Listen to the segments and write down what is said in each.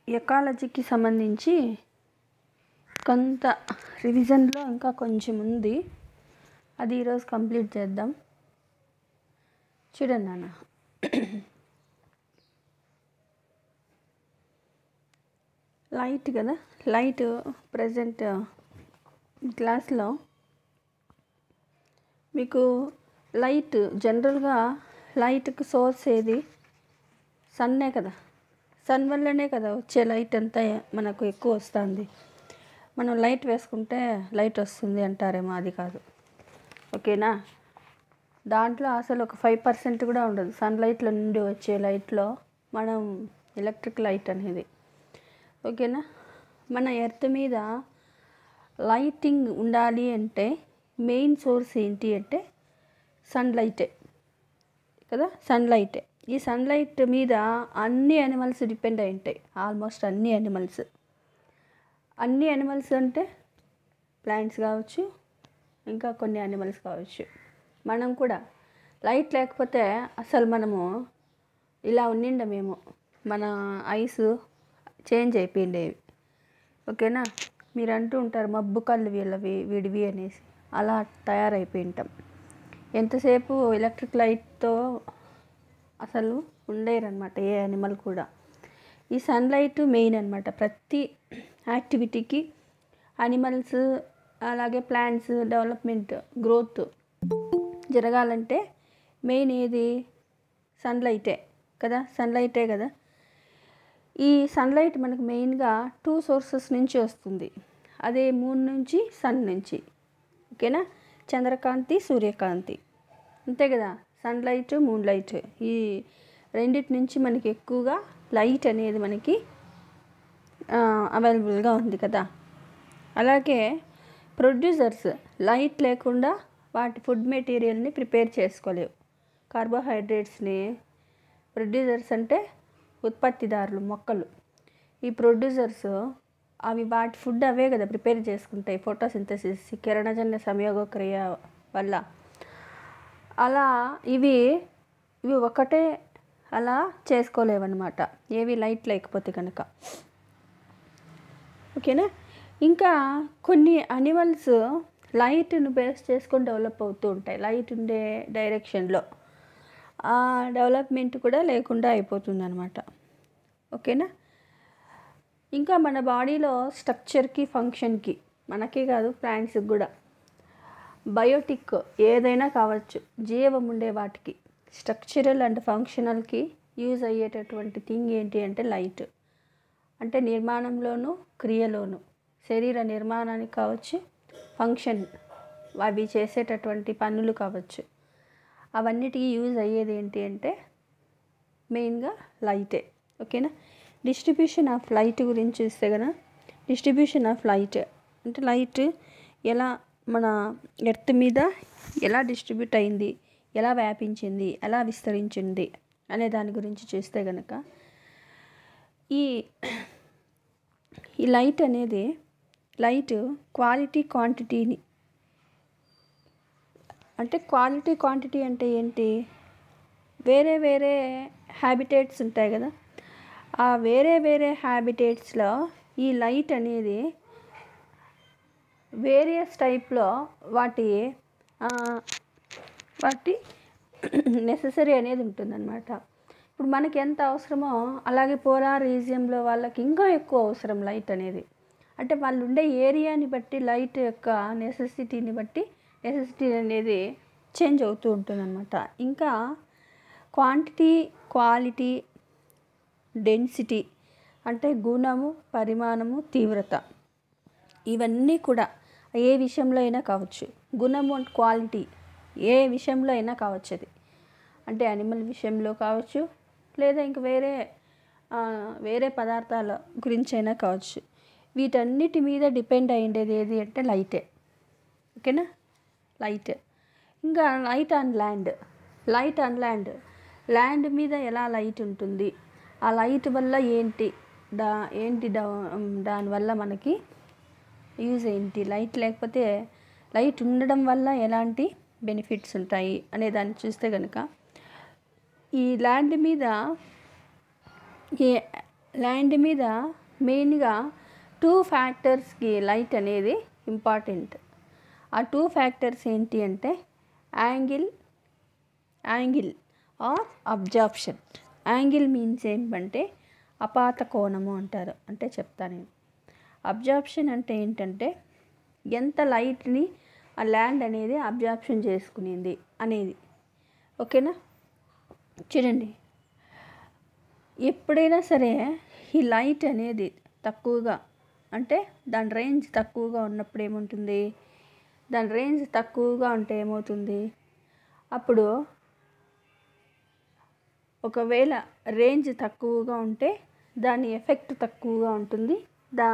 ఎకాలజీకి సంబంధించి కొంత రివిజన్లో ఇంకా కొంచెం ఉంది అది ఈరోజు కంప్లీట్ చేద్దాం చూడండి నాన్న లైట్ కదా లైట్ ప్రజెంట్ క్లాస్లో మీకు లైట్ జనరల్గా లైట్కి సోర్స్ ఏది సన్నే కదా సన్ వల్లనే కదా వచ్చే లైట్ అంతా మనకు ఎక్కువ వస్తుంది మనం లైట్ వేసుకుంటే లైట్ వస్తుంది అంటారేమో అది కాదు ఓకేనా దాంట్లో అసలు ఒక ఫైవ్ పర్సెంట్ కూడా ఉండదు సన్లైట్లో నుండి వచ్చే లైట్లో మనం ఎలక్ట్రిక్ లైట్ అనేది ఓకేనా మన ఎర్త్ మీద లైటింగ్ ఉండాలి అంటే మెయిన్ సోర్స్ ఏంటి అంటే సన్లైటే కదా సన్లైటే ఈ సన్లైట్ మీద అన్ని యానిమల్స్ డిపెండ్ అయి ఉంటాయి ఆల్మోస్ట్ అన్ని యానిమల్స్ అన్ని యానిమల్స్ అంటే ప్లాంట్స్ కావచ్చు ఇంకా కొన్ని యానిమల్స్ కావచ్చు మనం కూడా లైట్ లేకపోతే అసలు మనము ఇలా ఉండిండమేమో మన ఐస్ చేంజ్ అయిపోయిండేవి ఓకేనా మీరు అంటూ ఉంటారు మబ్బు కళ్ళు వీళ్ళవి వీడివి అనేసి అలా తయారైపోయి ఉంటాం ఎంతసేపు ఎలక్ట్రిక్ లైట్తో అసలు ఉండేరనమాట ఏ యానిమల్ కూడా ఈ సన్లైట్ మెయిన్ అనమాట ప్రతి యాక్టివిటీకి యానిమల్స్ అలాగే ప్లాంట్స్ డెవలప్మెంట్ గ్రోత్ జరగాలంటే మెయిన్ ఏది సన్లైటే కదా సన్లైటే కదా ఈ సన్లైట్ మనకు మెయిన్గా టూ సోర్సెస్ నుంచి వస్తుంది అదే మూన్ నుంచి సన్ నుంచి ఓకేనా చంద్రకాంతి సూర్యకాంతి అంతే కదా సన్లైట్ మూన్ లైట్ ఈ రెండిటి నుంచి మనకి ఎక్కువగా లైట్ అనేది మనకి అవైలబుల్గా ఉంది కదా అలాగే ప్రొడ్యూసర్స్ లైట్ లేకుండా వాటి ఫుడ్ మెటీరియల్ని ప్రిపేర్ చేసుకోలేవు కార్బోహైడ్రేట్స్ని ప్రొడ్యూసర్స్ అంటే ఉత్పత్తిదారులు మొక్కలు ఈ ప్రొడ్యూసర్స్ అవి వాటి ఫుడ్ అవే కదా ప్రిపేర్ చేసుకుంటాయి ఫోటోసింథసిస్ కిరణజన్య సంయోగక్రియ వల్ల అలా ఇవి ఇవి ఒకటే అలా చేసుకోలేవన్నమాట ఏవి లైట్ లేకపోతే కనుక ఓకేనా ఇంకా కొన్ని అనిమల్స్ లైట్ను బేస్ చేసుకొని డెవలప్ అవుతూ ఉంటాయి లైట్ ఉండే డైరెక్షన్లో ఆ డెవలప్మెంట్ కూడా లేకుండా అయిపోతుంది అనమాట ఓకేనా ఇంకా మన బాడీలో స్ట్రక్చర్కి ఫంక్షన్కి మనకే కాదు ప్లాంట్స్కి కూడా బయోటిక్ ఏదైనా కావచ్చు జీవం ఉండే వాటికి స్ట్రక్చరల్ అండ్ ఫంక్షనల్కి యూజ్ అయ్యేటటువంటి థింగ్ ఏంటి అంటే లైట్ అంటే నిర్మాణంలోను క్రియలోను శరీర నిర్మాణానికి కావచ్చు ఫంక్షన్ అవి చేసేటటువంటి పనులు కావచ్చు అవన్నిటికీ యూజ్ అయ్యేది ఏంటి అంటే మెయిన్గా లైటే ఓకేనా డిస్ట్రిబ్యూషన్ ఆఫ్ లైట్ గురించి చూస్తే కదా డిస్ట్రిబ్యూషన్ ఆఫ్ లైట్ అంటే లైట్ ఎలా మన ఎర్త్ మీద ఎలా డిస్ట్రిబ్యూట్ అయింది ఎలా వ్యాపించింది ఎలా విస్తరించింది అనే దాని గురించి చూస్తే కనుక ఈ ఈ లైట్ అనేది లైట్ క్వాలిటీ క్వాంటిటీని అంటే క్వాలిటీ క్వాంటిటీ అంటే ఏంటి వేరే వేరే హ్యాబిటేట్స్ ఉంటాయి కదా ఆ వేరే వేరే హ్యాబిటేట్స్లో ఈ లైట్ అనేది వేరియస్ టైప్లో వాటి వాటి నెససరీ అనేది ఉంటుందన్నమాట ఇప్పుడు మనకి ఎంత అవసరమో అలాగే పోరా రీజియంలో వాళ్ళకి ఇంకా ఎక్కువ అవసరం లైట్ అనేది అంటే వాళ్ళు ఉండే ఏరియాని బట్టి లైట్ యొక్క నెసెసిటీని బట్టి నెసెసిటీ అనేది చేంజ్ అవుతూ ఉంటుందన్నమాట ఇంకా క్వాంటిటీ క్వాలిటీ డెన్సిటీ అంటే గుణము పరిమాణము తీవ్రత ఇవన్నీ కూడా ఏ విషయంలో అయినా కావచ్చు గుణము అండ్ క్వాలిటీ ఏ విషయంలో అయినా కావచ్చు అది అంటే యానిమల్ విషయంలో కావచ్చు లేదా ఇంక వేరే వేరే పదార్థాల గురించి అయినా కావచ్చు వీటన్నిటి మీద డిపెండ్ అయ్యేది ఏది అంటే లైటే ఓకేనా లైట్ ఇంకా light on land light on land land మీద ఎలా లైట్ ఉంటుంది ఆ లైట్ వల్ల ఏంటి దా ఏంటి దా దానివల్ల మనకి యూజ్ ఏంటి లైట్ లేకపోతే లైట్ ఉండడం వల్ల ఎలాంటి బెనిఫిట్స్ ఉంటాయి అనే దాన్ని చూస్తే కనుక ఈ ల్యాండ్ మీద ఈ ల్యాండ్ మీద మెయిన్గా టూ ఫ్యాక్టర్స్కి లైట్ అనేది ఇంపార్టెంట్ ఆ టూ ఫ్యాక్టర్స్ ఏంటి అంటే angle angle or absorption angle means ఏంటంటే అపాత కోణము అంటారు అంటే చెప్తాను నేను అబ్జార్ప్షన్ అంటే ఏంటంటే ఎంత లైట్ని ఆ ల్యాండ్ అనేది అబ్జార్ప్షన్ చేసుకునింది అనేది ఓకేనా చూడండి ఎప్పుడైనా సరే ఈ లైట్ అనేది తక్కువగా అంటే దాని రేంజ్ తక్కువగా ఉన్నప్పుడు ఏముంటుంది దాని రేంజ్ తక్కువగా ఉంటే ఏమవుతుంది అప్పుడు ఒకవేళ రేంజ్ తక్కువగా ఉంటే దాని ఎఫెక్ట్ తక్కువగా ఉంటుంది దా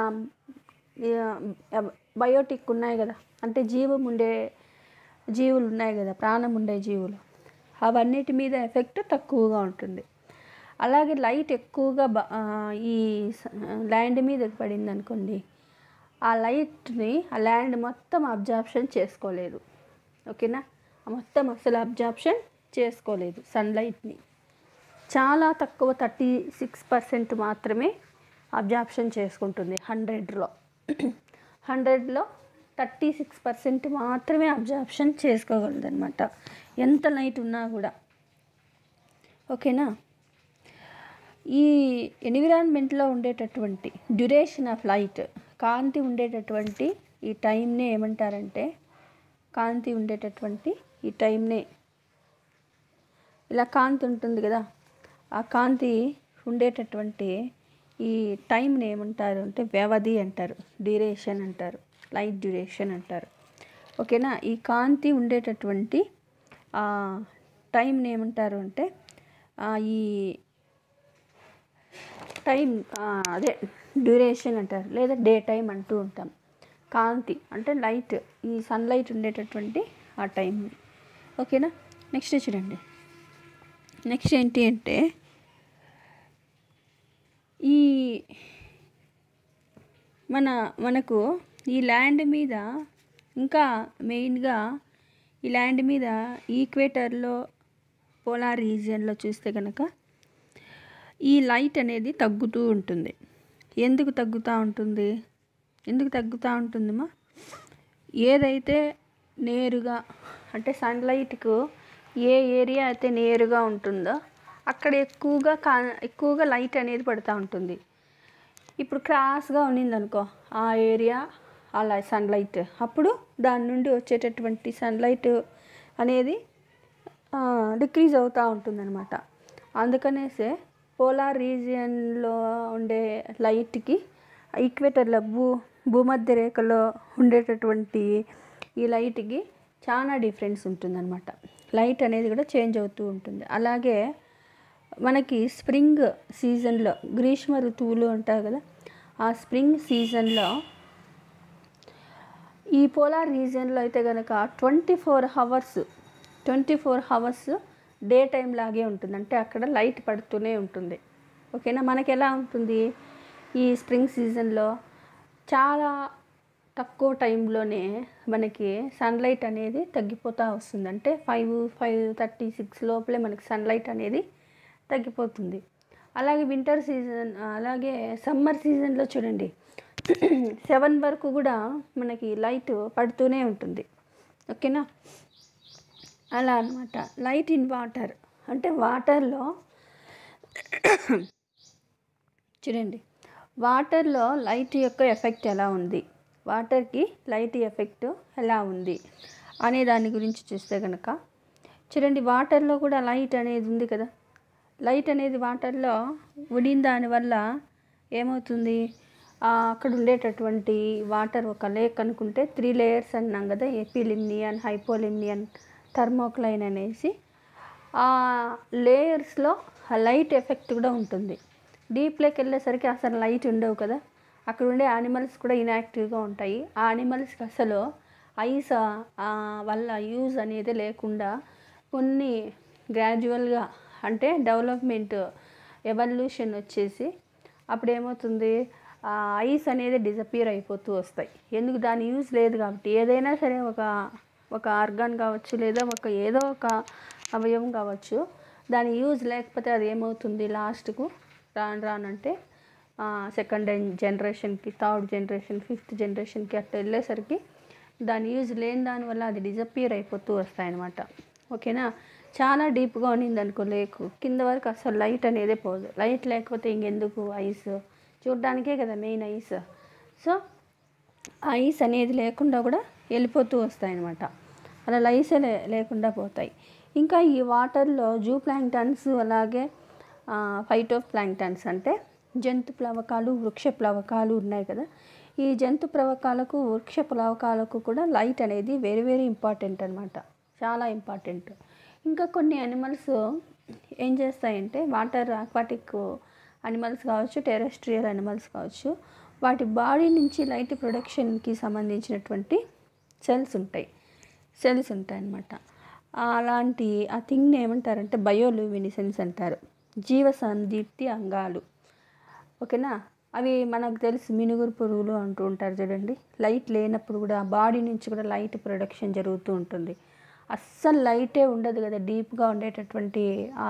బయోటిక్ ఉన్నాయి కదా అంటే జీవం ఉండే జీవులు ఉన్నాయి కదా ప్రాణం ఉండే జీవులు అవన్నిటి మీద ఎఫెక్ట్ తక్కువగా ఉంటుంది అలాగే లైట్ ఎక్కువగా బ ఆ, ఈ స- ల్యాండ్ మీద పడింది అనుకోండి ఆ లైట్ని ఆ ల్యాండ్ మొత్తం అబ్జార్ప్షన్ చేసుకోలేదు ఓకేనా ఆ మొత్తం అసలు అబ్జార్ప్షన్ చేసుకోలేదు సన్లైట్ని చాలా తక్కువ థర్టీ సిక్స్ పర్సెంట్ మాత్రమే అబ్జార్ప్షన్ చేసుకుంటుంది హండ్రెడ్లో హండ్రెడ్లో థర్టీ సిక్స్ పర్సెంట్ మాత్రమే అబ్జార్ప్షన్ చేసుకోగలదు అనమాట ఎంత లైట్ ఉన్నా కూడా ఓకేనా ఈ ఎన్విరాన్మెంట్లో ఉండేటటువంటి డ్యూరేషన్ ఆఫ్ లైట్ కాంతి ఉండేటటువంటి ఈ టైంనే ఏమంటారంటే కాంతి ఉండేటటువంటి ఈ టైంనే ఇలా కాంతి ఉంటుంది కదా ఆ కాంతి ఉండేటటువంటి ఈ టైంని ఏమంటారు అంటే వ్యవధి అంటారు డ్యూరేషన్ అంటారు లైట్ డ్యూరేషన్ అంటారు ఓకేనా ఈ కాంతి ఉండేటటువంటి ఆ టైంని ఏమంటారు అంటే ఆ, ఈ టైం ఆ, అదే డ్యూరేషన్ అంటారు లేదా డే టైం అంటూ ఉంటాం కాంతి అంటే లైట్ ఈ సన్లైట్ ఉండేటటువంటి ఆ టైం ఓకేనా నెక్స్ట్ చూడండి నెక్స్ట్ ఏంటి అంటే ఈ మన మనకు ఈ ల్యాండ్ మీద ఇంకా మెయిన్గా ఈ ల్యాండ్ మీద ఈక్వేటర్లో పోలార్ రీజియన్లో చూస్తే కనుక ఈ లైట్ అనేది తగ్గుతూ ఉంటుంది ఎందుకు తగ్గుతూ ఉంటుంది ఎందుకు తగ్గుతూ ఉంటుందమ్మా ఏదైతే నేరుగా అంటే సన్లైట్కు ఏ ఏరియా అయితే నేరుగా ఉంటుందో అక్కడ ఎక్కువగా కా ఎక్కువగా లైట్ అనేది పడుతూ ఉంటుంది ఇప్పుడు క్రాస్గా ఉన్నింది అనుకో ఆ ఏరియా అలా సన్లైట్ అప్పుడు దాని నుండి వచ్చేటటువంటి సన్లైట్ అనేది డిక్రీజ్ అవుతూ ఉంటుందన్నమాట అందుకనేసే పోలార్ రీజియన్లో ఉండే లైట్కి ఈక్వేటర్లో భూ భూమధ్య రేఖలో ఉండేటటువంటి ఈ లైట్కి చాలా డిఫరెన్స్ ఉంటుందన్నమాట లైట్ అనేది కూడా చేంజ్ అవుతూ ఉంటుంది అలాగే మనకి స్ప్రింగ్ సీజన్లో గ్రీష్మ ఋతువులు అంటారు కదా ఆ స్ప్రింగ్ సీజన్లో ఈ పోలార్ రీజియన్లో అయితే కనుక twenty four hours twenty four hours day time లాగే ఉంటుంది అంటే అక్కడ లైట్ పడుతూనే ఉంటుంది ఓకేనా మనకి ఎలా ఉంటుంది ఈ స్ప్రింగ్ సీజన్లో చాలా తక్కువ టైంలోనే మనకి సన్లైట్ అనేది తగ్గిపోతూ వస్తుంది అంటే ఫైవ్ ఫైవ్ థర్టీ సిక్స్ లోపలే మనకి సన్లైట్ అనేది తగ్గిపోతుంది అలాగే వింటర్ సీజన్ అలాగే సమ్మర్ సీజన్లో చూడండి సెవెన్ వరకు కూడా మనకి లైట్ పడుతూనే ఉంటుంది ఓకేనా అలా అనమాట లైట్ ఇన్ వాటర్ అంటే వాటర్లో చూడండి వాటర్లో లైట్ యొక్క ఎఫెక్ట్ ఎలా ఉంది వాటర్కి లైట్ ఎఫెక్ట్ ఎలా ఉంది అనే దాని గురించి చూస్తే కనుక చూడండి వాటర్లో కూడా లైట్ అనేది ఉంది కదా లైట్ అనేది వాటర్లో ఉడిన దానివల్ల ఏమవుతుంది ఆ, అక్కడ ఉండేటటువంటి వాటర్ ఒక లేక్ అనుకుంటే త్రీ లేయర్స్ అన్నాం కదా ఎపిలిమ్నియన్ హైపోలిమ్నియన్ థర్మోక్లైన్ అనేసి ఆ లేయర్స్లో ఆ లైట్ ఎఫెక్ట్ కూడా ఉంటుంది డీప్లోకి వెళ్ళేసరికి అసలు లైట్ ఉండవు కదా అక్కడ ఉండే యానిమల్స్ కూడా ఇన్యాక్టివ్గా ఉంటాయి ఆ యానిమల్స్కి అసలు ఐస్ వల్ల యూజ్ అనేది లేకుండా కొన్ని గ్రాడ్యువల్గా అంటే డెవలప్మెంట్ ఎవల్యూషన్ వచ్చేసి అప్పుడు ఏమవుతుంది ఆ ఐస్ అనేది డిజపియర్ అయిపోతూ వస్తాయి ఎందుకు దాని యూజ్ లేదు కాబట్టి ఏదైనా సరే ఒక ఒక ఆర్గాన్ కావచ్చు లేదా ఒక ఏదో ఒక అవయవం కావచ్చు దాని యూజ్ లేకపోతే అది ఏమవుతుంది లాస్ట్కు రాను రానంటే సెకండ్ జనరేషన్కి థర్డ్ జనరేషన్ ఫిఫ్త్ జనరేషన్కి అట్లా వెళ్ళేసరికి దాని యూజ్ లేని దానివల్ల అది డిజపియర్ అయిపోతూ వస్తాయన్నమాట ఓకేనా చాలా డీప్గా ఉన్నింది అనుకో లేకు కింద వరకు అసలు లైట్ అనేది పోదు లైట్ లేకపోతే ఇంకెందుకు ఐస్ చూడ్డానికే కదా మెయిన్ ఐస్ సో ఐస్ అనేది లేకుండా కూడా వెళ్ళిపోతూ వస్తాయి అన్నమాట అలా లైసే లే లేకుండా పోతాయి ఇంకా ఈ వాటర్లో జూ ప్లాంక్టన్స్ అలాగే ఫైటో ప్లాంక్టన్స్ అంటే జంతు ప్లవకాలు వృక్ష ప్లవకాలు ఉన్నాయి కదా ఈ జంతు ప్లవకాలకు వృక్ష ప్లవకాలకు కూడా లైట్ అనేది వెరీ వెరీ ఇంపార్టెంట్ అనమాట చాలా ఇంపార్టెంట్ ఇంకా కొన్ని అనిమల్స్ ఏం చేస్తాయంటే వాటర్ ఆక్వాటిక్ అనిమల్స్ కావచ్చు టెరెస్ట్రియల్ అనిమల్స్ కావచ్చు వాటి బాడీ నుంచి లైట్ ప్రొడక్షన్కి సంబంధించినటువంటి సెల్స్ ఉంటాయి సెల్స్ ఉంటాయి అన్నమాట అలాంటి ఆ థింగ్ని ఏమంటారంటే బయోలూమినిసెన్స్ అంటారు జీవ సందీప్తి అంగాలు ఓకేనా అవి మనకు తెలుసు మినుగురు పురుగులు అంటూ ఉంటారు చూడండి లైట్ లేనప్పుడు కూడా బాడీ నుంచి కూడా లైట్ ప్రొడక్షన్ జరుగుతూ ఉంటుంది అస్సలు లైటే ఉండదు కదా డీప్గా ఉండేటటువంటి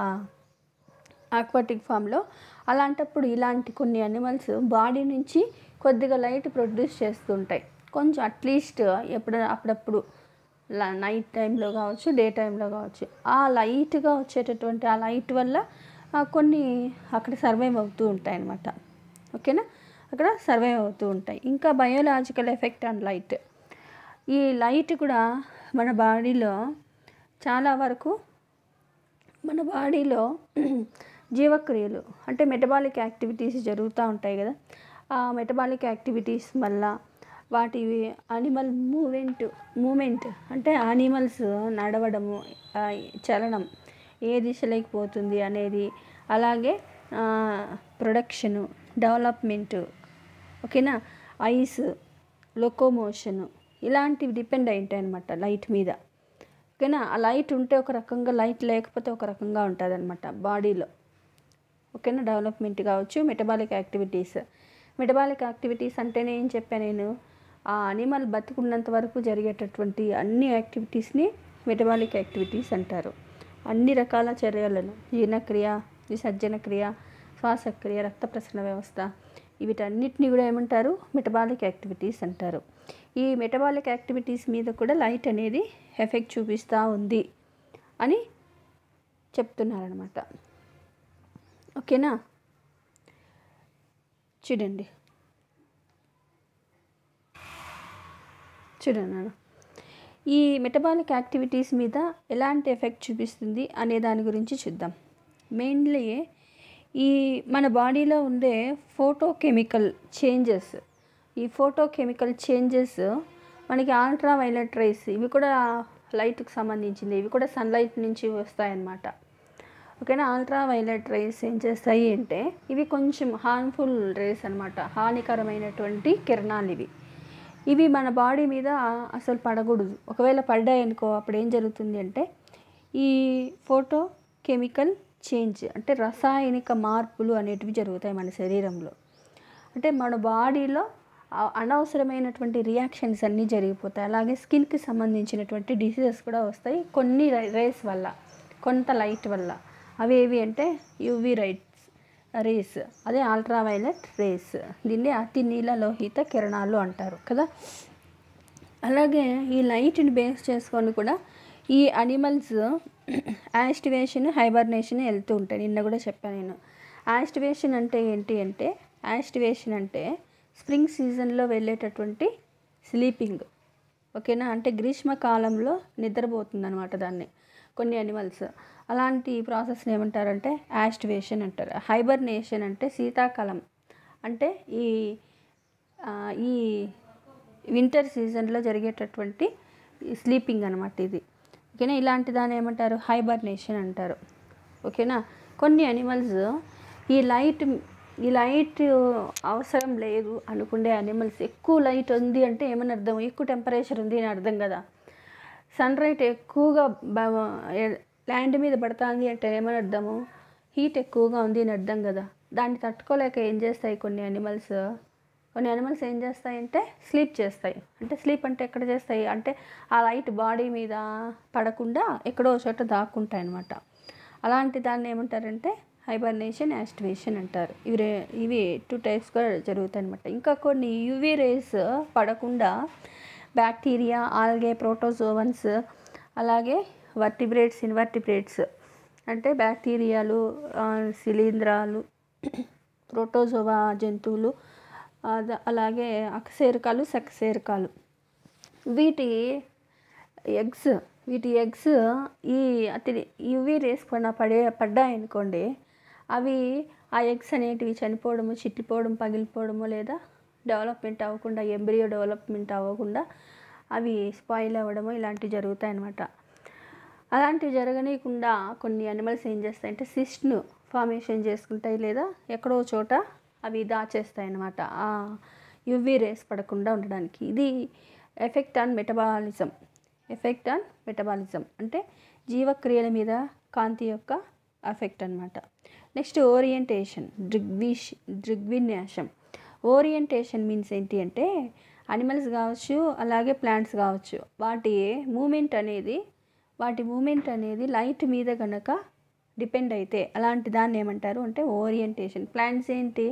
ఆక్వాటిక్ ఫామ్లో అలాంటప్పుడు ఇలాంటి కొన్ని అనిమల్స్ బాడీ నుంచి కొద్దిగా లైట్ ప్రొడ్యూస్ చేస్తుంటాయి కొంచెం అట్లీస్ట్ ఎప్పుడు అప్పుడప్పుడు నైట్ టైంలో కావచ్చు డే టైంలో కావచ్చు ఆ లైట్గా వచ్చేటటువంటి ఆ లైట్ వల్ల ఆ, కొన్ని అక్కడ సర్వైవ్ అవుతూ ఉంటాయి అన్నమాట ఓకేనా అక్కడ సర్వైవ్ అవుతూ ఉంటాయి ఇంకా బయోలాజికల్ ఎఫెక్ట్ ఆన్ లైట్ ఈ లైట్ కూడా మన బాడీలో చాలా వరకు మన బాడీలో జీవక్రియలు అంటే మెటబాలిక్ యాక్టివిటీస్ జరుగుతూ ఉంటాయి కదా ఆ మెటబాలిక్ యాక్టివిటీస్ వల్ల వాటి అనిమల్ మూమెంట్ మూమెంట్ అంటే యానిమల్స్ నడవడము ఆ, చలనం ఏ దిశలోకి పోతుంది అనేది అలాగే ప్రొడక్షను డెవలప్మెంట్ ఓకేనా ఐస్ లొకోమోషను ఇలాంటివి డిపెండ్ అయి ఉంటాయి అనమాట లైట్ మీద ఓకేనా ఆ లైట్ ఉంటే ఒక రకంగా లైట్ లేకపోతే ఒక రకంగా ఉంటుంది అనమాట బాడీలో ఓకేనా డెవలప్మెంట్ కావచ్చు మెటబాలిక్ యాక్టివిటీస్ మెటబాలిక్ యాక్టివిటీస్ అంటేనే ఏం చెప్పాను నేను ఆ అనిమల్ బతికున్నంత వరకు జరిగేటటువంటి అన్ని యాక్టివిటీస్ని మెటబాలిక్ యాక్టివిటీస్ అంటారు అన్ని రకాల చర్యలను జీర్ణక్రియ విసర్జన క్రియ శ్వాసక్రియ రక్త ప్రసరణ వ్యవస్థ వీటన్నిటిని కూడా ఏమంటారు మెటబాలిక్ యాక్టివిటీస్ అంటారు ఈ మెటబాలిక్ యాక్టివిటీస్ మీద కూడా లైట్ అనేది ఎఫెక్ట్ చూపిస్తూ ఉంది అని చెప్తున్నారనమాట ఓకేనా చూడండి చూడండి నాన్న. ఈ మెటబాలిక్ యాక్టివిటీస్ మీద ఎలాంటి ఎఫెక్ట్ చూపిస్తుంది అనే దాని గురించి చూద్దాం మెయిన్లీ ఈ మన బాడీలో ఉండే ఫోటోకెమికల్ చేంజెస్ ఈ ఫోటోకెమికల్ చేంజెస్ మనకి అల్ట్రా వైలెట్ రైస్ ఇవి కూడా లైట్కి సంబంధించింది ఇవి కూడా సన్లైట్ నుంచి వస్తాయన్నమాట ఓకేనా అల్ట్రా వైలెట్ రేస్ ఏం చేస్తాయి అంటే ఇవి కొంచెం హార్మ్ఫుల్ రేస్ అనమాట హానికరమైనటువంటి కిరణాలు ఇవి ఇవి మన బాడీ మీద అసలు పడకూడదు ఒకవేళ పడ్డాయి అనుకో అప్పుడు ఏం జరుగుతుంది అంటే ఈ ఫోటో కెమికల్ చేంజ్ అంటే రసాయనిక మార్పులు అనేటివి జరుగుతాయి మన శరీరంలో అంటే మన బాడీలో ఆ- అనవసరమైనటువంటి రియాక్షన్స్ అన్నీ జరిగిపోతాయి అలాగే స్కిన్కి సంబంధించినటువంటి డిసీజెస్ కూడా వస్తాయి కొన్ని రేస్ వల్ల కొంత లైట్ వల్ల అవి ఏవి అంటే యూవి రైట్స్ రేస్ అదే అల్ట్రా వైలెట్ రేస్ దీన్ని అతి నీల లోహిత కిరణాలు అంటారు కదా అలాగే ఈ లైట్ని బేస్ చేసుకొని కూడా ఈ అనిమల్స్ యాస్టివేషన్ హైబర్నేషన్ వెళ్తూ ఉంటాయి నిన్న కూడా చెప్పాను నేను యాస్టివేషన్ అంటే ఏంటి అంటే యాస్టివేషన్ అంటే స్ప్రింగ్ సీజన్లో వెళ్ళేటటువంటి స్లీపింగ్ ఓకేనా అంటే గ్రీష్మకాలంలో నిద్రపోతుంది అనమాట దాన్ని కొన్ని అనిమల్స్ అలాంటి ప్రాసెస్ని ఏమంటారంటే యాస్టివేషన్ అంటారు హైబర్నేషన్ అంటే శీతాకాలం అంటే ఈ ఆ, ఈ వింటర్ సీజన్లో జరిగేటటువంటి స్లీపింగ్ అనమాట ఇది ఓకేనా ఇలాంటి దాన్ని ఏమంటారు హైబర్నేషన్ అంటారు ఓకేనా కొన్ని అనిమల్స్ ఈ లైట్ ఈ లైట్ అవసరం లేదు అనుకునే అనిమల్స్ ఎక్కువ లైట్ ఉంది అంటే ఏమని అర్థం ఎక్కువ టెంపరేచర్ ఉంది అని అర్థం కదా సన్ రైట్ ఎక్కువగా ల్యాండ్ మీద పడుతుంది అంటే ఏమని అర్థము హీట్ ఎక్కువగా ఉంది అని అర్థం కదా దాన్ని తట్టుకోలేక ఏం చేస్తాయి కొన్ని అనిమల్స్ కొన్ని అనిమల్స్ ఏం చేస్తాయంటే స్లీప్ చేస్తాయి అంటే స్లీప్ అంటే ఎక్కడ చేస్తాయి అంటే ఆ లైట్ బాడీ మీద పడకుండా ఎక్కడో ఒక చోట దాక్కుంటాయి అనమాట అలాంటి దాన్ని ఏమంటారంటే హైబర్నేషన్ యాస్టివేషన్ అంటారు ఇవి రే ఇవి టూ టైప్స్గా జరుగుతాయి అనమాట ఇంకా కొన్ని యూవీ రేస్ పడకుండా బ్యాక్టీరియా ఆల్గే ప్రోటోజోవన్స్ అలాగే వర్టిబ్రేట్స్ ఇన్వర్టిబ్రేట్స్ అంటే బ్యాక్టీరియాలు ఆ, శిలీంధ్రాలు ప్రోటోజోవా జంతువులు అద- అలాగే అకశేరుకాలు సకశేరుకాలు వీటి ఎగ్స్ వీటి ఎగ్స్ ఈ అతి యూవీ రేస్ పడిన పడే పడ్డాయనుకోండి అవి ఆ ఎగ్స్ అనేటివి చనిపోవడము చిట్లిపోవడం పగిలిపోవడము లేదా డెవలప్మెంట్ అవ్వకుండా ఎంబ్రియో డెవలప్మెంట్ అవ్వకుండా అవి స్పాయిల్ అవ్వడము ఇలాంటివి జరుగుతాయి అన్నమాట అలాంటివి జరగనీయకుండా కొన్ని అనిమల్స్ ఏం చేస్తాయంటే సిస్ట్ను ఫార్మేషన్ చేసుకుంటాయి లేదా ఎక్కడో చోట అవి దాచేస్తాయి అన్నమాట ఆ యువి రేస్ పడకుండా ఉండడానికి ఇది effect on metabolism effect on metabolism అంటే జీవక్రియల మీద కాంతి యొక్క ఎఫెక్ట్ అన్నమాట నెక్స్ట్ ఓరియంటేషన్ దృగ్విష్ దృగ్విన్యాసం ఓరియంటేషన్ మీన్స్ ఏంటి అంటే అనిమల్స్ కావచ్చు అలాగే ప్లాంట్స్ కావచ్చు వాటి మూమెంట్ అనేది వాటి మూమెంట్ అనేది లైట్ మీద గనక డిపెండ్ అయితే అలాంటి దాన్ని ఏమంటారు అంటే ఓరియంటేషన్ ప్లాంట్స్ ఏంటి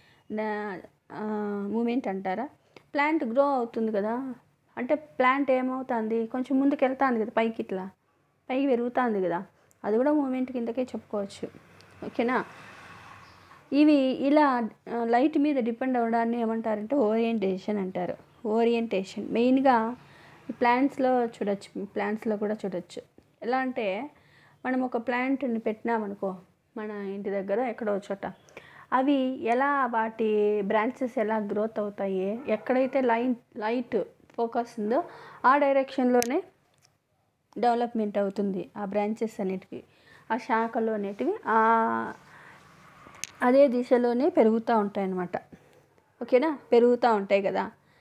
మూమెంట్ అంటారా ప్లాంట్ గ్రో అవుతుంది కదా అంటే ప్లాంట్ ఏమవుతుంది కొంచెం ముందుకు వెళ్తుంది కదా పైకి ఇట్లా పైకి పెరుగుతుంది కదా అది కూడా మూమెంట్ కిందకే చెప్పుకోవచ్చు ఓకేనా ఇవి ఇలా ఆ, లైట్ మీద డిపెండ్ అవ్వడాన్ని ఏమంటారంటే ఓరియంటేషన్ అంటారు ఓరియంటేషన్ మెయిన్గా ఈ ప్లాంట్స్లో చూడొచ్చు ప్లాంట్స్లో కూడా చూడొచ్చు ఎలా అంటే మనం ఒక ప్లాంట్ని పెట్టినామనుకో మన ఇంటి దగ్గర ఎక్కడో చోట అవి ఎలా వాటి బ్రాంచెస్ ఎలా గ్రోత్ అవుతాయి ఎక్కడైతే లైట్ లైట్ ఫోకస్ ఉందో ఆ డైరెక్షన్లోనే డెవలప్మెంట్ అవుతుంది ఆ బ్రాంచెస్ అనేటివి ఆ శాఖలు అనేటివి ఆ అదే దిశలోనే పెరుగుతూ ఉంటాయి అన్నమాట ఓకేనా పెరుగుతూ ఉంటాయి కదా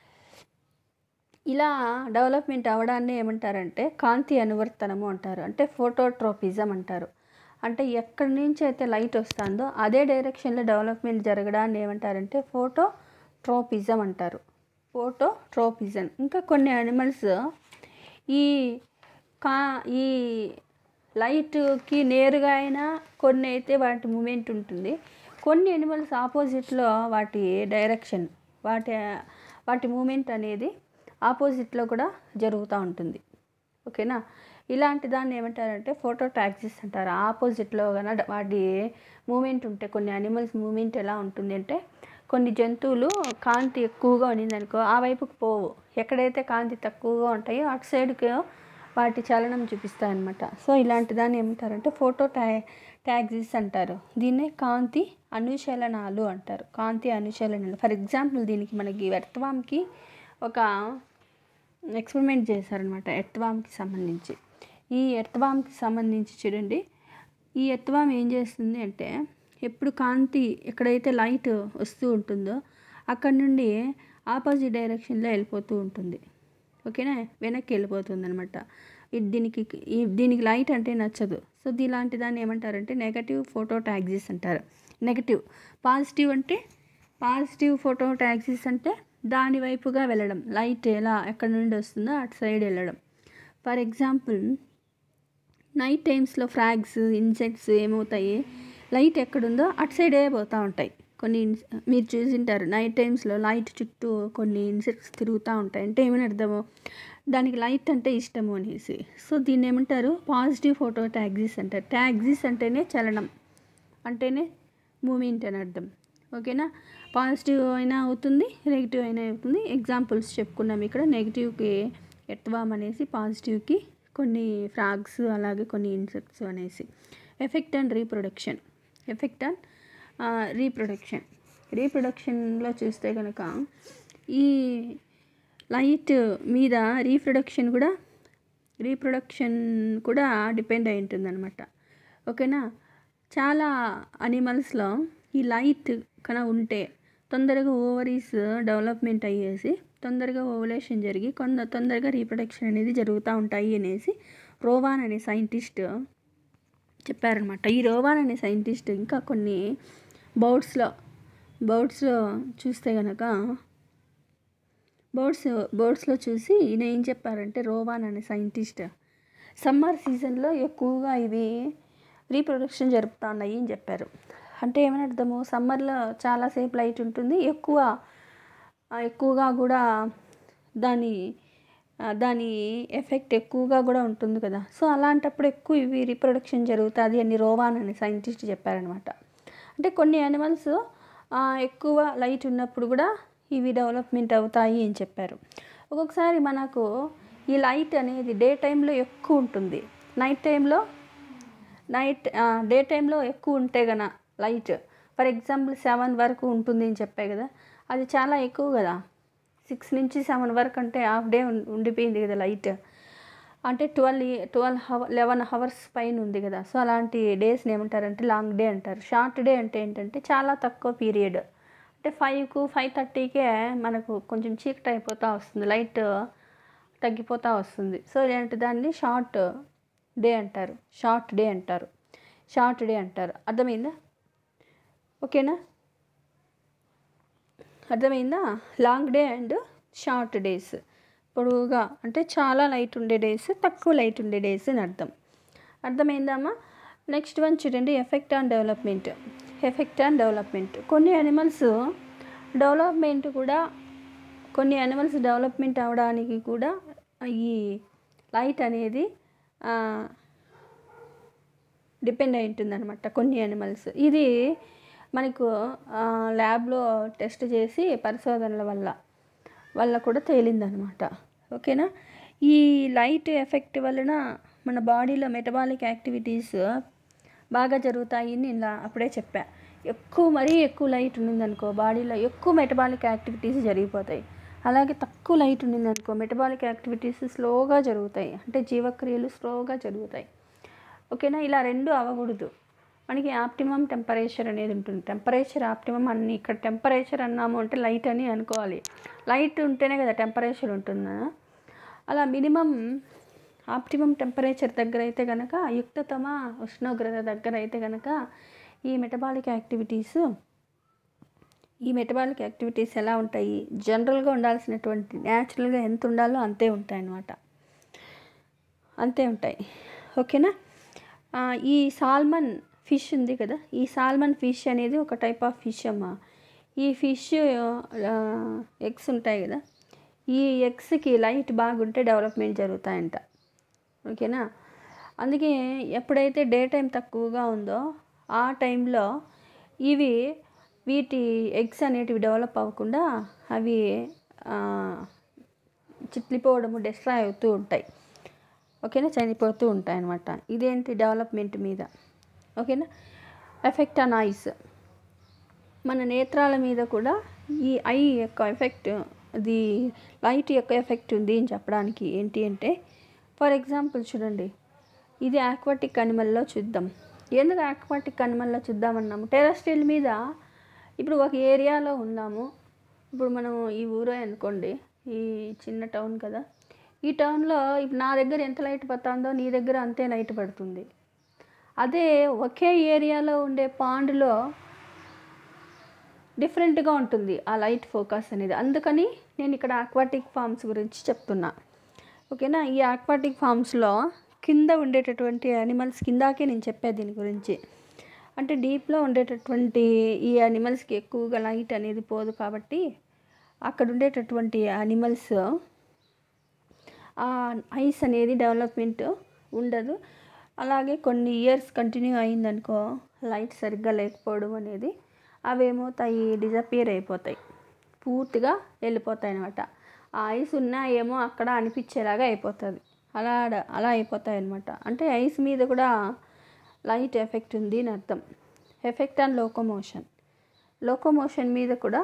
ఇలా డెవలప్మెంట్ అవ్వడాన్ని ఏమంటారంటే కాంతి అనువర్తనము అంటారు అంటే ఫోటోట్రోపిజం అంటారు అంటే ఎక్కడి నుంచి అయితే లైట్ వస్తుందో అదే డైరెక్షన్లో డెవలప్మెంట్ జరగడాన్ని ఏమంటారంటే ఫోటోట్రోపిజం అంటారు ఫోటోట్రోపిజం ఇంకా కొన్ని అనిమల్స్ ఈ కా ఈ లైట్కి నేరుగా అయినా కొన్ని అయితే వాటి మూమెంట్ ఉంటుంది కొన్ని అనిమల్స్ ఆపోజిట్లో వాటి డైరెక్షన్ వాటి వాటి మూమెంట్ అనేది ఆపోజిట్లో కూడా జరుగుతూ ఉంటుంది ఓకేనా ఇలాంటి దాన్ని ఏమంటారంటే ఫోటో టాక్సిస్ అంటారు ఆపోజిట్లో కన వాటి మూమెంట్ ఉంటే కొన్ని అనిమల్స్ మూమెంట్ ఎలా ఉంటుంది అంటే కొన్ని జంతువులు కాంతి ఎక్కువగా ఉన్నిందనుకో ఆ వైపుకు పోవు ఎక్కడైతే కాంతి తక్కువగా ఉంటాయో అటు సైడ్కి వాటి చలనం చూపిస్తాయి అన్నమాట సో ఇలాంటి దాన్ని ఏమంటారంటే ఫోటో టా ట్యాక్సిస్ అంటారు దీన్నే కాంతి అనుచలనాలు అంటారు కాంతి అనుచలనాలు ఫర్ ఎగ్జాంపుల్ దీనికి మనకి ఎర్త్వామ్కి ఒక ఎక్స్పెరిమెంట్ చేశారనమాట ఎర్త్వామ్కి సంబంధించి ఈ ఎర్త్వామ్కి సంబంధించి చూడండి ఈ ఎర్త్వామ్ ఏం చేస్తుంది అంటే ఎప్పుడు కాంతి ఎక్కడైతే లైట్ వస్తూ ఉంటుందో అక్కడ నుండి ఆపోజిట్ డైరెక్షన్లో వెళ్ళిపోతూ ఉంటుంది ఓకేనా వెనక్కి వెళ్ళిపోతుంది అనమాట దీనికి ఈ దీనికి లైట్ అంటే నచ్చదు సో ఇలాంటి దాన్ని ఏమంటారంటే నెగటివ్ ఫోటో ట్యాక్సిస్ అంటారు నెగటివ్ పాజిటివ్ అంటే పాజిటివ్ ఫోటో ట్యాక్సిస్ అంటే దాని వైపుగా వెళ్ళడం లైట్ ఎలా ఎక్కడి నుండి వస్తుందో అటు సైడ్ వెళ్ళడం ఫర్ ఎగ్జాంపుల్ నైట్ టైమ్స్లో ఫ్రాగ్స్ ఇన్సెక్ట్స్ ఏమవుతాయి లైట్ ఎక్కడుందో అటు సైడే పోతూ ఉంటాయి కొన్ని ఇన్స్- మీరు చూసింటారు నైట్ టైమ్స్లో లైట్ చుట్టూ కొన్ని ఇన్సెక్ట్స్ తిరుగుతూ ఉంటాయి అంటే ఏమని అర్థము దానికి లైట్ అంటే ఇష్టము అనేసి సో దీన్ని ఏమంటారు పాజిటివ్ ఫోటో ట్యాగ్జిస్ అంటారు ట్యాగ్జిస్ అంటేనే చలనం అంటేనే మూమెంట్ అని అర్థం ఓకేనా పాజిటివ్ అయినా అవుతుంది నెగిటివ్ అయినా అవుతుంది ఎగ్జాంపుల్స్ చెప్పుకున్నాం ఇక్కడ నెగిటివ్కి ఎట్వామ్ అనేసి పాజిటివ్కి కొన్ని ఫ్రాగ్స్ అలాగే కొన్ని ఇన్సెక్ట్స్ అనేసి effect and reproduction effect and reproduction రీప్రొడక్షన్లో చూస్తే కనుక ఈ లైట్ మీద రీప్రొడక్షన్ కూడా రీప్రొడక్షన్ కూడా డిపెండ్ అయి ఉంటుంది అనమాట ఓకేనా చాలా అనిమల్స్లో ఈ లైట్ కన ఉంటే తొందరగా ఓవరీస్ డెవలప్మెంట్ అయ్యేసి తొందరగా ఓవలేషన్ జరిగి కొంత తొందరగా రీప్రొడక్షన్ అనేది జరుగుతూ ఉంటాయి అనేసి రోవాన్ అనే సైంటిస్ట్ చెప్పారనమాట ఈ రోవాన్ అనే సైంటిస్ట్ ఇంకా కొన్ని బౌట్స్లో బౌట్స్లో చూస్తే కనుక బర్డ్స్ బర్డ్స్లో చూసి ఈయన ఏం చెప్పారంటే రోవాన్ అనే సైంటిస్ట్ సమ్మర్ సీజన్లో ఎక్కువగా ఇవి రీప్రొడక్షన్ జరుపుతా ఉన్నాయి అని చెప్పారు అంటే ఏమని అర్థము సమ్మర్లో చాలాసేపు లైట్ ఉంటుంది ఎక్కువ ఆ, ఎక్కువగా కూడా దాని ఆ, దాని ఎఫెక్ట్ ఎక్కువగా కూడా ఉంటుంది కదా సో అలాంటప్పుడు ఎక్కువ ఇవి రీప్రొడక్షన్ జరుగుతుంది అని రోవాన్ అని సైంటిస్ట్ చెప్పారనమాట అంటే కొన్ని యానిమల్స్ ఎక్కువ లైట్ ఉన్నప్పుడు కూడా ఇవి డెవలప్మెంట్ అవుతాయి అని చెప్పారు ఒక్కొక్కసారి మనకు ఈ లైట్ అనేది డే టైంలో ఎక్కువ ఉంటుంది నైట్ టైంలో నైట్ డే టైంలో ఎక్కువ ఉంటే గన లైట్ ఫర్ ఎగ్జాంపుల్ సెవెన్ వరకు ఉంటుంది అని చెప్పే కదా అది చాలా ఎక్కువ కదా సిక్స్ నుంచి సెవెన్ వరకు అంటే హాఫ్ డే ఉండిపోయింది కదా లైట్ అంటే twelve twelve hour eleven hours పైన ఉంది కదా సో అలాంటి డేస్ని ఏమంటారంటే లాంగ్ డే అంటారు షార్ట్ డే అంటే ఏంటంటే చాలా తక్కువ పీరియడ్ అంటే ఫైవ్కు ఫైవ్ థర్టీకే మనకు కొంచెం చీకటి అయిపోతూ వస్తుంది లైట్ తగ్గిపోతూ వస్తుంది సో ఇలాంటి దాన్ని షార్ట్ డే అంటారు షార్ట్ డే అంటారు షార్ట్ డే అంటారు అర్థమైందా ఓకేనా అర్థమైందా long day and short days పొడవుగా అంటే చాలా లైట్ ఉండే డేస్ తక్కువ లైట్ ఉండే డేస్ అని అర్థం అర్థమైందమ్మా నెక్స్ట్ వన్ చూడండి effect on development effect on development కొన్ని యానిమల్స్ డెవలప్మెంట్ కూడా కొన్ని యానిమల్స్ డెవలప్మెంట్ అవడానికి కూడా ఈ లైట్ అనేది డిపెండ్ అయి ఉంటుందన్నమాట కొన్ని యానిమల్స్ ఇది మనకు ల్యాబ్లో టెస్ట్ చేసి పరిశోధనల వల్ల వల్ల కూడా తేలిందనమాట ఓకేనా ఈ లైట్ ఎఫెక్ట్ వలన మన బాడీలో మెటబాలిక్ యాక్టివిటీస్ బాగా జరుగుతాయి అని నేను అప్పుడే చెప్పా ఎక్కువ మరీ ఎక్కువ లైట్ ఉండిందనుకో బాడీలో ఎక్కువ మెటబాలిక్ యాక్టివిటీస్ జరిగిపోతాయి అలాగే తక్కువ లైట్ ఉండిందనుకో మెటబాలిక్ యాక్టివిటీస్ స్లోగా జరుగుతాయి అంటే జీవక్రియలు స్లోగా జరుగుతాయి ఓకేనా ఇలా రెండు అవ్వకూడదు మనకి ఆప్టిమం టెంపరేచర్ అనేది ఉంటుంది టెంపరేచర్ ఆప్టిమం అన్ని ఇక్కడ టెంపరేచర్ అన్నాము అంటే లైట్ అని అనుకోవాలి లైట్ ఉంటేనే కదా టెంపరేచర్ ఉంటుందా అలా మినిమం ఆప్టిమం టెంపరేచర్ దగ్గర అయితే కనుక యుక్తతమ ఉష్ణోగ్రత దగ్గర అయితే కనుక ఈ మెటబాలిక్ యాక్టివిటీస్ ఈ మెటబాలిక్ యాక్టివిటీస్ ఎలా ఉంటాయి జనరల్గా ఉండాల్సినటువంటి న్యాచురల్గా ఎంత ఉండాలో అంతే ఉంటాయి అన్నమాట అంతే ఉంటాయి ఓకేనా ఆ, ఈ సాల్మన్ ఫిష్ ఉంది కదా ఈ సాల్మన్ ఫిష్ అనేది ఒక టైప్ ఆఫ్ ఫిష్ అమ్మా ఈ ఫిష్ ఎగ్స్ ఉంటాయి కదా ఈ ఎగ్స్కి లైట్ బాగుంటే డెవలప్మెంట్ జరుగుతాయంట ఓకేనా అందుకే ఎప్పుడైతే డే టైం తక్కువగా ఉందో ఆ టైంలో ఇవి వీటి ఎగ్స్ అనేటివి డెవలప్ అవ్వకుండా అవి ఆ, చిట్లిపోవడము డిస్ట్రాయ్ అవుతూ ఉంటాయి ఓకేనా చనిపోతూ ఉంటాయి అన్నమాట ఇదేంటి డెవలప్మెంట్ మీద ఓకేనా ఎఫెక్ట్ ఆన్ ఐస్ మన నేత్రాల మీద కూడా ఈ ఐ యొక్క ఎఫెక్ట్ అది లైట్ యొక్క ఎఫెక్ట్ ఉంది అని చెప్పడానికి ఏంటి అంటే ఫర్ ఎగ్జాంపుల్ చూడండి ఇది ఆక్వాటిక్ అనిమల్లో చూద్దాం ఎందుకు ఆక్వాటిక్ అనిమల్లో చూద్దామన్నాము టెరస్ట్రియల్ మీద ఇప్పుడు ఒక ఏరియాలో ఉన్నాము ఇప్పుడు మనం ఈ ఊరే అనుకోండి ఈ చిన్న టౌన్ కదా ఈ టౌన్లో ఇప్పుడు నా దగ్గర ఎంత లైట్ పడుతుందో నీ దగ్గర అంతే లైట్ పడుతుంది అదే ఒకే ఏరియాలో ఉండే పాండ్లో డిఫరెంట్గా ఉంటుంది ఆ లైట్ ఫోకస్ అనేది అందుకని నేను ఇక్కడ ఆక్వాటిక్ ఫామ్స్ గురించి చెప్తున్నా ఓకేనా ఈ ఆక్వాటిక్ ఫామ్స్లో కింద ఉండేటటువంటి యానిమల్స్ కిందాకే నేను చెప్పేది దీని గురించి అంటే డీప్లో ఉండేటటువంటి ఈ యానిమల్స్కి ఎక్కువగా లైట్ అనేది పోదు కాబట్టి అక్కడ ఉండేటటువంటి యానిమల్స్ ఆ ఐస్ అనేది డెవలప్మెంట్ ఉండదు అలాగే కొన్ని ఇయర్స్ కంటిన్యూ అయిందనుకో లైట్ సరిగ్గా లేకపోవడం అనేది అవి ఏమవుతాయి డిజపియర్ అయిపోతాయి పూర్తిగా వెళ్ళిపోతాయి అనమాట ఆ ఐస్ ఉన్నా ఏమో అక్కడ అనిపించేలాగా అయిపోతుంది అలా అలా అయిపోతాయి అనమాట అంటే ఐస్ మీద కూడా లైట్ ఎఫెక్ట్ ఉంది అని అర్థం ఎఫెక్ట్ ఆన్ లోకోమోషన్ లోకోమోషన్ మీద కూడా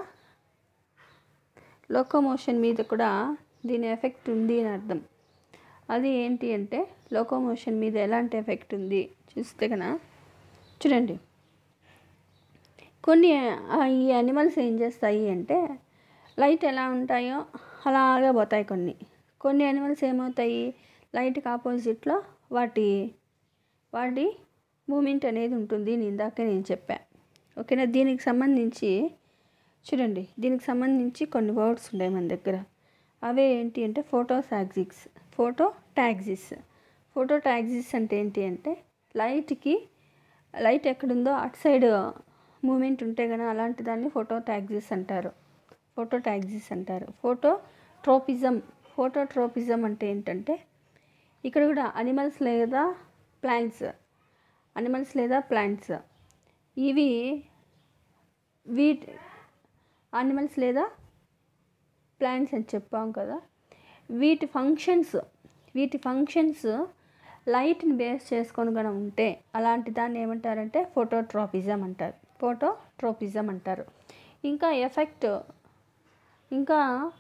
లోకోమోషన్ మీద కూడా దీని ఎఫెక్ట్ ఉంది అని అర్థం అది ఏంటి అంటే లోకోమోషన్ మీద ఎలాంటి ఎఫెక్ట్ ఉంది చూస్తే కన చూడండి కొన్ని ఆ, ఈ అనిమల్స్ ఏం చేస్తాయి అంటే లైట్ ఎలా ఉంటాయో అలాగే పోతాయి కొన్ని కొన్ని అనిమల్స్ ఏమవుతాయి లైట్కి ఆపోజిట్లో వాటి వాటి మూమెంట్ అనేది ఉంటుంది నేను ఇందాకే నేను చెప్పా ఓకేనా దీనికి సంబంధించి చూడండి దీనికి సంబంధించి కొన్ని వర్డ్స్ ఉన్నాయి మన దగ్గర అవే ఏంటి అంటే ఫోటోసాగ్జిక్స్ ఫోటో ట్యాగ్జిస్ ఫోటో ట్యాగ్జిస్ అంటే ఏంటి అంటే లైట్కి లైట్ ఎక్కడుందో అటు సైడ్ మూమెంట్ ఉంటే కనుక అలాంటి దాన్ని ఫోటో ట్యాక్సిస్ అంటారు ఫోటో ట్యాక్సిస్ అంటారు ఫోటో ట్రోపిజం ఫోటో ట్రోపిజం అంటే ఏంటంటే ఇక్కడ కూడా అనిమల్స్ లేదా ప్లాంట్స్ అనిమల్స్ లేదా ప్లాంట్స్ ఇవి వీటి అనిమల్స్ లేదా ప్లాంట్స్ అని చెప్పాం కదా వీటి ఫంక్షన్స్ వీటి ఫంక్షన్స్ లైట్ని బేస్ చేసుకొని కనుక ఉంటే అలాంటి దాన్ని ఏమంటారంటే ఫోటోట్రోపిజం అంటారు ఫోటోట్రోపిజం అంటారు ఇంకా ఎఫెక్ట్ ఇంకా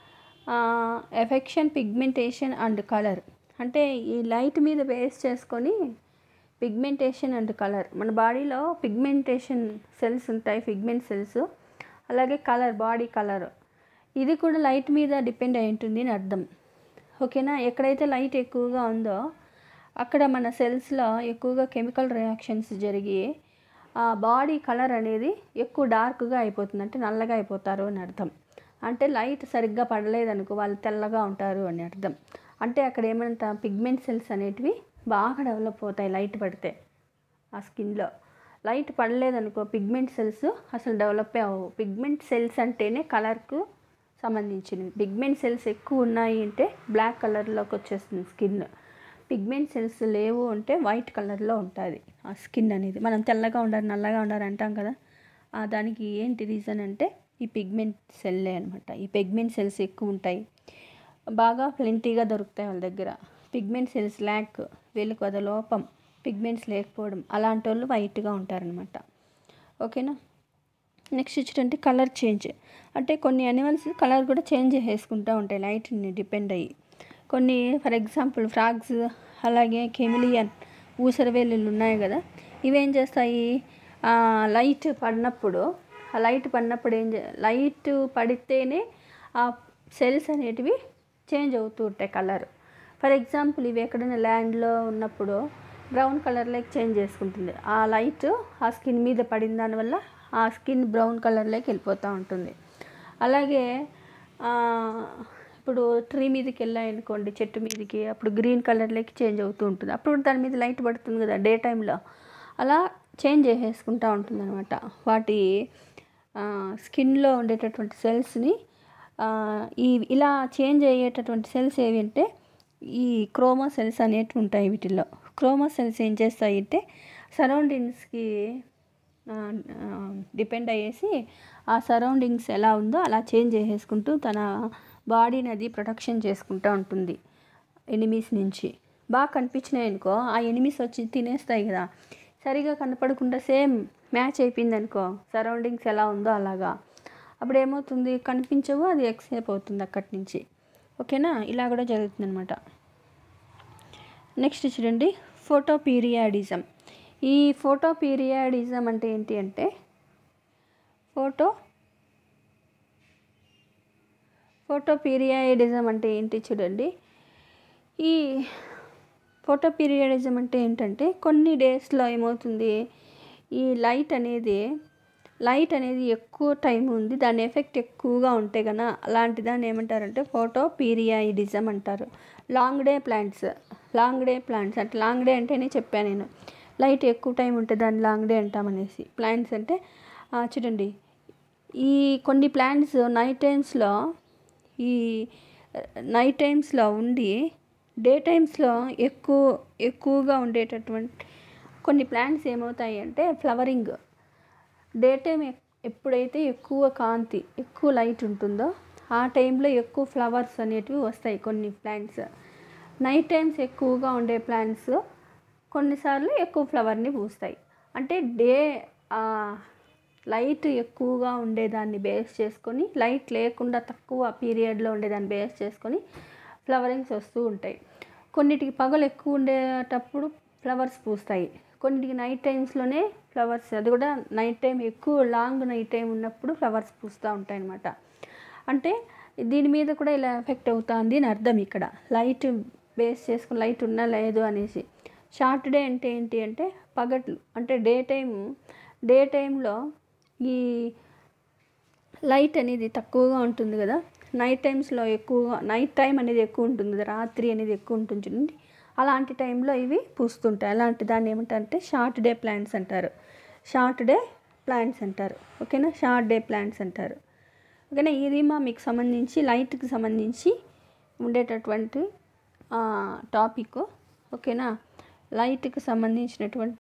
ఎఫెక్షన్ పిగ్మెంటేషన్ అండ్ కలర్ అంటే ఈ లైట్ మీద బేస్ చేసుకొని పిగ్మెంటేషన్ అండ్ కలర్ మన బాడీలో పిగ్మెంటేషన్ సెల్స్ ఉంటాయి పిగ్మెంట్ సెల్స్ అలాగే కలర్ బాడీ కలర్ ఇది కూడా లైట్ మీద డిపెండ్ అయి ఉంటుంది అని అర్థం ఓకేనా ఎక్కడైతే లైట్ ఎక్కువగా ఉందో అక్కడ మన సెల్స్లో ఎక్కువగా కెమికల్ రియాక్షన్స్ జరిగి ఆ బాడీ కలర్ అనేది ఎక్కువ డార్క్గా అయిపోతుంది అంటే నల్లగా అయిపోతారు అని అర్థం అంటే లైట్ సరిగ్గా పడలేదనుకో వాళ్ళు తెల్లగా ఉంటారు అని అర్థం అంటే అక్కడ ఏమంటా పిగ్మెంట్ సెల్స్ అనేటివి బాగా డెవలప్ అవుతాయి లైట్ పడితే ఆ స్కిన్లో లైట్ పడలేదనుకో పిగ్మెంట్ సెల్స్ అసలు డెవలప్ అవ్వవు పిగ్మెంట్ సెల్స్ అంటేనే కలర్కు సంబంధించినవి పిగ్మెంట్ సెల్స్ ఎక్కువ ఉన్నాయి అంటే బ్లాక్ కలర్లోకి వచ్చేస్తుంది స్కిన్ పిగ్మెంట్ సెల్స్ లేవు అంటే వైట్ కలర్లో ఉంటుంది ఆ స్కిన్ అనేది మనం తెల్లగా ఉండాలి నల్లగా ఉండాలి అంటాం కదా ఆ దానికి ఏంటి రీజన్ అంటే ఈ పిగ్మెంట్ సెల్లే అనమాట ఈ పిగ్మెంట్ సెల్స్ ఎక్కువ ఉంటాయి బాగా ప్లెంటీగా దొరుకుతాయి వాళ్ళ దగ్గర పిగ్మెంట్ సెల్స్ ల్యాక్ వీళ్ళకి అది లోపం పిగ్మెంట్స్ లేకపోవడం అలాంటి వాళ్ళు వైట్గా ఉంటారనమాట ఓకేనా నెక్స్ట్ వచ్చేటంటే కలర్ చేంజ్ అంటే కొన్ని అనిమల్స్ కలర్ కూడా చేంజ్ చేసుకుంటూ ఉంటాయి లైట్ని డిపెండ్ అయ్యి కొన్ని ఫర్ ఎగ్జాంపుల్ ఫ్రాగ్స్ అలాగే కెమిలియన్ ఊసరవేళ్ళు ఉన్నాయి కదా ఇవేం చేస్తాయి లైట్ పడినప్పుడు ఆ లైట్ పడినప్పుడు ఏం చే లైట్ పడితేనే ఆ సెల్స్ అనేటివి చేంజ్ అవుతూ ఉంటాయి కలర్ ఫర్ ఎగ్జాంపుల్ ఇవి ఎక్కడైనా ల్యాండ్లో ఉన్నప్పుడు బ్రౌన్ కలర్లోకి చేంజ్ చేసుకుంటుంది ఆ లైట్ ఆ స్కిన్ మీద పడిన దానివల్ల ఆ స్కిన్ బ్రౌన్ కలర్లోకి వెళ్ళిపోతూ ఉంటుంది అలాగే ఇప్పుడు ట్రీ మీదకి వెళ్ళాయనుకోండి చెట్టు మీదకి అప్పుడు గ్రీన్ కలర్లోకి చేంజ్ అవుతూ ఉంటుంది అప్పుడు దాని మీద లైట్ పడుతుంది కదా డే టైంలో అలా చేంజ్ చేసేసుకుంటూ ఉంటుంది అనమాట వాటి స్కిన్లో ఉండేటటువంటి సెల్స్ని ఈ ఇలా చేంజ్ అయ్యేటటువంటి సెల్స్ ఏవి అంటే ఈ క్రోమో సెల్స్ అనేటివి ఉంటాయి వీటిల్లో క్రోమో సెల్స్ ఏం చేస్తాయి అంటే సరౌండింగ్స్కి డిపెండ్ అయ్యేసి ఆ సరౌండింగ్స్ ఎలా ఉందో అలా చేంజ్ చేసేసుకుంటూ తన బాడీని అది ప్రొటెక్షన్ చేసుకుంటూ ఉంటుంది ఎనిమీస్ నుంచి బాగా కనిపించినాయి అనుకో ఆ ఎనిమీస్ వచ్చి తినేస్తాయి కదా సరిగా కనపడకుండా సేమ్ మ్యాచ్ అయిపోయింది అనుకో సరౌండింగ్స్ ఎలా ఉందో అలాగా అప్పుడు ఏమవుతుంది కనిపించవు అది ఎక్సేప్ అవుతుంది అక్కడి నుంచి ఓకేనా ఇలా కూడా జరుగుతుంది అనమాట నెక్స్ట్ చూడండి ఫోటో పీరియాడిజం ఈ ఫోటో పీరియాడిజం అంటే ఏంటి అంటే ఫోటో ఫోటో పీరియాడిజం అంటే ఏంటి చూడండి ఈ ఫోటో పీరియాడిజం అంటే ఏంటంటే కొన్ని డేస్లో ఏమవుతుంది ఈ లైట్ అనేది లైట్ అనేది ఎక్కువ టైం ఉంది దాని ఎఫెక్ట్ ఎక్కువగా ఉంటే కనుక అలాంటి దాన్ని ఏమంటారంటే ఫోటో పీరియాయిడిజం అంటారు long day plants long day plants అంటే లాంగ్ డే అంటేనే చెప్పాను నేను లైట్ ఎక్కువ టైం ఉంటే దాన్ని లాంగ్ డే అంటామనేసి ప్లాంట్స్ అంటే చూడండి ఈ కొన్ని ప్లాంట్స్ నైట్ టైమ్స్లో ఈ నైట్ టైమ్స్లో ఉండి డే టైమ్స్లో ఎక్కువ ఎక్కువగా ఉండేటటువంటి కొన్ని ప్లాంట్స్ ఏమవుతాయి అంటే ఫ్లవరింగ్ డే టైం ఎప్పుడైతే ఎక్కువ కాంతి ఎక్కువ లైట్ ఉంటుందో ఆ టైంలో ఎక్కువ ఫ్లవర్స్ అనేటివి వస్తాయి కొన్ని ప్లాంట్స్ నైట్ టైమ్స్ ఎక్కువగా ఉండే ప్లాంట్స్ కొన్నిసార్లు ఎక్కువ ఫ్లవర్ని పూస్తాయి అంటే డే లైట్ ఎక్కువగా ఉండేదాన్ని బేస్ చేసుకొని లైట్ లేకుండా తక్కువ పీరియడ్లో ఉండేదాన్ని బేస్ చేసుకొని ఫ్లవరింగ్స్ వస్తూ ఉంటాయి కొన్నిటికి పగలు ఎక్కువ ఉండేటప్పుడు ఫ్లవర్స్ పూస్తాయి కొన్నిటికి నైట్ టైమ్స్లోనే ఫ్లవర్స్ అది కూడా నైట్ టైం ఎక్కువ లాంగ్ నైట్ టైం ఉన్నప్పుడు ఫ్లవర్స్ పూస్తూ ఉంటాయి అన్నమాట అంటే దీని మీద కూడా ఇలా ఎఫెక్ట్ అవుతుంది అని అర్థం ఇక్కడ లైట్ బేస్ చేసుకుని లైట్ ఉన్నా లేదు అనేసి షార్ట్ డే అంటే ఏంటి అంటే పగట్లు అంటే డే టైం డే టైంలో ఈ లైట్ అనేది తక్కువగా ఉంటుంది కదా నైట్ టైమ్స్లో ఎక్కువగా నైట్ టైం అనేది ఎక్కువ ఉంటుంది రాత్రి అనేది ఎక్కువ ఉంటుంది చూడండి అలాంటి టైంలో ఇవి పూస్తుంటాయి అలాంటి దాన్ని ఏమంటారంటే షార్ట్ డే ప్లాంట్స్ అంటారు షార్ట్ డే ప్లాంట్స్ అంటారు ఓకేనా షార్ట్ డే ప్లాంట్స్ అంటారు ఓకేనా ఈరిమా మీకు సంబంధించి లైట్కి సంబంధించి ఉండేటటువంటి టాపిక్ ఓకేనా లైట్కి సంబంధించినటువంటి